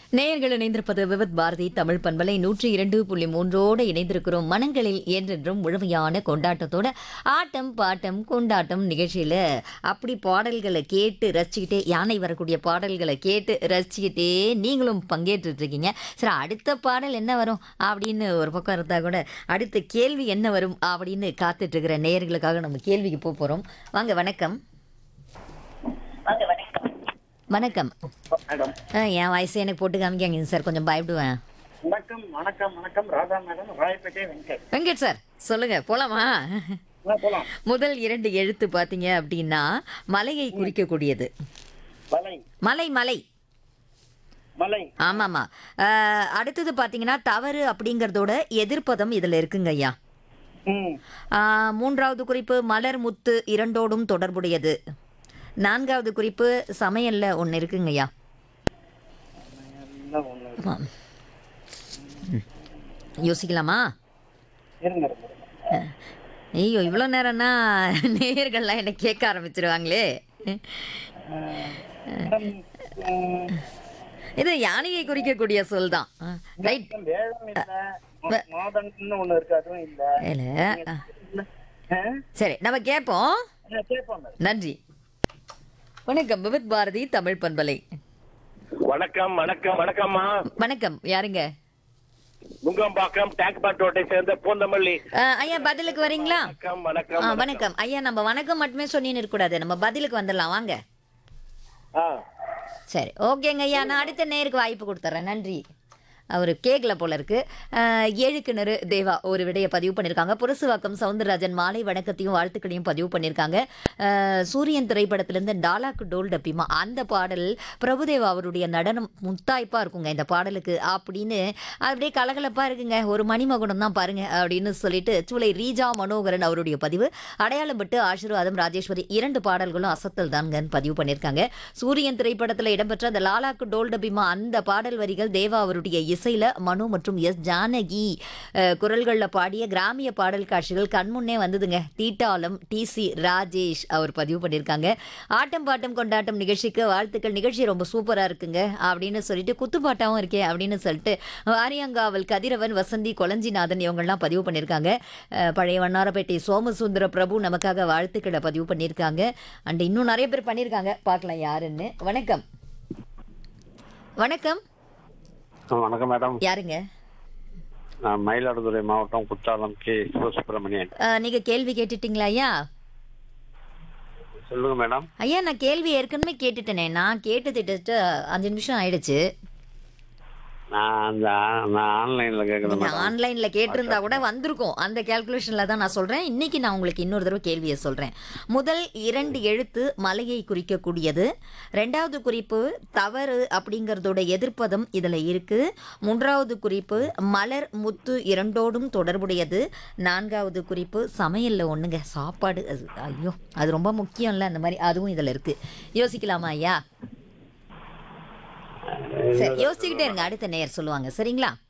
நேயர்கள் இணைந்திருப்பது விவத் பாரதி தமிழ் பண்பலை நூற்றி இரண்டு புள்ளி மூன்றோடு இணைந்திருக்கிறோம் மனங்களில் என்றென்றும் முழுமையான கொண்டாட்டத்தோட ஆட்டம் பாட்டம் கொண்டாட்டம் நிகழ்ச்சியில அப்படி பாடல்களை கேட்டு ரசிச்சுக்கிட்டே யானை வரக்கூடிய பாடல்களை கேட்டு ரசிச்சுக்கிட்டே நீங்களும் பங்கேற்றுட்டு இருக்கீங்க சரி அடுத்த பாடல் என்ன வரும் அப்படின்னு ஒரு பக்கம் இருந்தா கூட அடுத்த கேள்வி என்ன வரும் அப்படின்னு காத்துட்டு இருக்கிற நேயர்களுக்காக நம்ம கேள்விக்கு போக போறோம் வாங்க வணக்கம் வணக்கம் மேடம் ஆ, என் வயசு எனக்கு போட்டு காமிக்காங்க சார் கொஞ்சம் பயப்படுவேன் வணக்கம் வணக்கம் வணக்கம் ராதா மேடம் ராயப்பேட்டை வெங்கட் வெங்கட் சார் சொல்லுங்க போலாமா ஆ, போலாம் முதல் இரண்டு எழுத்து பார்த்தீங்க அப்படின்னா மலையை குறிக்கக்கூடியது வலை மலை மலை மலை ஆமாம்மா ஆ, அடுத்தது பார்த்தீங்கன்னா தவறு அப்படிங்கிறதோட எதிர்ப்பதம் இதில் இருக்குங்க ஐயா ம் ஆ, மூன்றாவது குறிப்பு மலர் முத்து இரண்டோடும் தொடர்புடையது நான்காவது குறிப்பு சமையல்ல ஒன்று இருக்குங்க ஐயா என்ன ஒண்ணு ஆமா. ம். யோசிக்கலாமா இருங்க இருங்க, இருங்க. ஐயோ இவ்வளோ நேரம்னா நேயர்கள்லாம் என்ன கேட்க ஆரம்பிச்சிருவாங்களே மேடம் ம், இது யானையை குறிக்கக்கூடிய சொல் தான் ரைட் வேதம் இல்ல மா- மாதம்னு ஒண்ணு இருக்கு அதுவும் இல்ல இல்லை இல்ல. ஆ? சரி நம்ம கேட்போம் ஆ, கேட்போம் மேடம் நன்றி வணக்கம் விவித் பாரதி தமிழ் பண்பலை வணக்கம் வணக்கம் வணக்கம்மா வணக்கம் யாருங்க நுங்கம்பாக்கம் டேங்க் ரோட்டை சேர்ந்த பூந்தமல்லி ஆ, ஐயா பதிலுக்கு வரீங்களா வணக்கம் ஆ வணக்கம் வணக்கம் ஐயா நம்ம வணக்கம் மட்டுமே சொன்னின்னு இருக்கக்கூடாது நம்ம பதிலுக்கு வந்துடலாம் வாங்க ஆ சரி ஓகேங்க ஐயா நான் அடுத்த நேருக்கு வாய்ப்பு கொடுத்துட்றேன் நன்றி அவர் கேக்கல போல இருக்கு அஹ், ஏழு கிணறு தேவா ஒரு விடைய பதிவு பண்ணியிருக்காங்க புரசுவாக்கம் சவுந்தரராஜன் மாலை வணக்கத்தையும் வாழ்த்துக்களையும் பதிவு பண்ணியிருக்காங்க அஹ், சூரியன் திரைப்படத்திலேருந்து டாலாக்கு டோல் டப்பிமா அந்த பாடல் பிரபுதேவா அவருடைய நடனம் முத்தாய்ப்பாக இருக்குங்க இந்த பாடலுக்கு அப்படின்னு அப்படியே கலகலப்பாக இருக்குங்க ஒரு மணிமகுடம் தான் பாருங்க அப்படின்னு சொல்லிட்டு சூளை ரீஜா மனோகரன் அவருடைய பதிவு அடையாளம் பட்டு ஆசீர்வாதம் ராஜேஸ்வரி இரண்டு பாடல்களும் அசத்தல் தான்கன்னு பதிவு பண்ணியிருக்காங்க சூரியன் திரைப்படத்தில் இடம்பெற்ற அந்த லாலாக்கு டோல் டபிமா அந்த பாடல் வரிகள் தேவா அவருடைய இசையில மனு மற்றும் எஸ் ஜானகி அஹ், குரல்கள்ல பாடிய கிராமிய பாடல் காட்சிகள் கண்முன்னே வந்ததுங்க தீட்டாலம் டி சி ராஜேஷ் அவர் பதிவு பண்ணியிருக்காங்க ஆட்டம் பாட்டம் கொண்டாட்டம் நிகழ்ச்சிக்கு வாழ்த்துக்கள் நிகழ்ச்சி ரொம்ப சூப்பரா இருக்குங்க அப்படின்னு சொல்லிட்டு குத்துப்பாட்டாவும் இருக்கே அப்படின்னு சொல்லிட்டு வாரியங்காவல் கதிரவன் வசந்தி கொளஞ்சிநாதன் இவங்கெல்லாம் பதிவு பண்ணியிருக்காங்க அஹ், பழைய வண்ணாரப்பேட்டை சோமசுந்தர பிரபு நமக்காக வாழ்த்துக்களை பதிவு பண்ணியிருக்காங்க அண்ட் இன்னும் நிறைய பேர் பண்ணியிருக்காங்க பார்க்கலாம் யாருன்னு வணக்கம் வணக்கம் வணக்கம் மேடம் யாருங்க நான் மயிலாடுதுறை மாவட்டம் குற்றாலம் கே சிவசுப்பிரமணியன் அஹ், நீங்க கேள்வி கேட்டுட்டீங்களா ஐயா சொல்லுங்க மேடம் ஐயா நான் கேள்வி ஏற்கனவே கேட்டுட்டேனே நான் கேட்டு திட்டு அஞ்சு நிமிஷம் ஆயிடுச்சு நான் அந்த நான் ஆன்லைன்ல கேட்குறேன் நீங்க மேடம் ஆன்லைன்ல கேட்டிருந்தா கூட வந்திருக்கும் அந்த கேல்குலேஷன்ல தான் நான் சொல்றேன் இன்னைக்கு நான் உங்களுக்கு இன்னொரு தடவை கேள்வியை சொல்றேன் முதல் இரண்டு எழுத்து மலையை குறிக்கக்கூடியது ரெண்டாவது குறிப்பு தவறு அப்படிங்கறதோட எதிர்ப்பதம் இதுல இருக்கு மூன்றாவது குறிப்பு மலர் முத்து இரண்டோடும் தொடர்புடையது நான்காவது குறிப்பு சமையல்ல ஒண்ணுங்க சாப்பாடு அது ஐயோ அது ரொம்ப முக்கியம்ல அந்த மாதிரி அதுவும் இதுல இருக்கு யோசிக்கலாமா ஐயா சரி யோசிச்சுக்கிட்டே இருங்க அடுத்த நேயர் சொல்லுவாங்க சரிங்களா